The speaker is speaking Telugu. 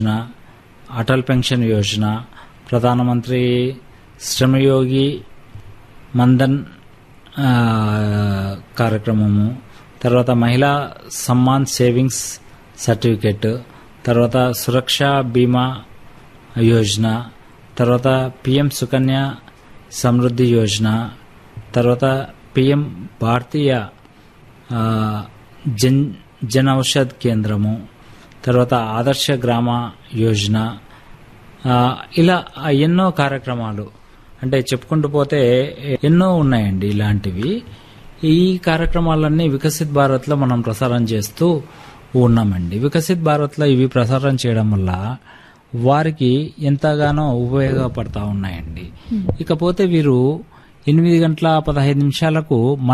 యోజన అటల్ పెన్షన్ యోజన ప్రధానమంత్రి శ్రమయోగి మన్ధన్ ఆ, కార్యక్రమము తర్వాత మహిళా సమ్మాన్ సేవింగ్స్ సర్టిఫికెట్ తర్వాత సురక్ష బీమా యోజన తర్వాత పిఎం సుకన్య సమృద్ధి యోజన తర్వాత పిఎం భారతీయ ఆ, జన్ జన ఔషధ్ కేంద్రము తర్వాత ఆదర్శ గ్రామ యోజన ఆ, ఇలా ఎన్నో కార్యక్రమాలు అంటే చెప్పుకుంటూ పోతే ఎన్నో ఉన్నాయండి ఇలాంటివి ఈ కార్యక్రమాలన్నీ వికసిత్ భారత్లో మనం ప్రసారం చేస్తూ ఉన్నామండి వికసిత్ భారత్లో ఇవి ప్రసారం చేయడం వల్ల వారికి ఎంతగానో ఉపయోగపడతా ఉన్నాయండి ఇకపోతే వీరు ఎనిమిది గంటల పదహైదు నిమిషాలకు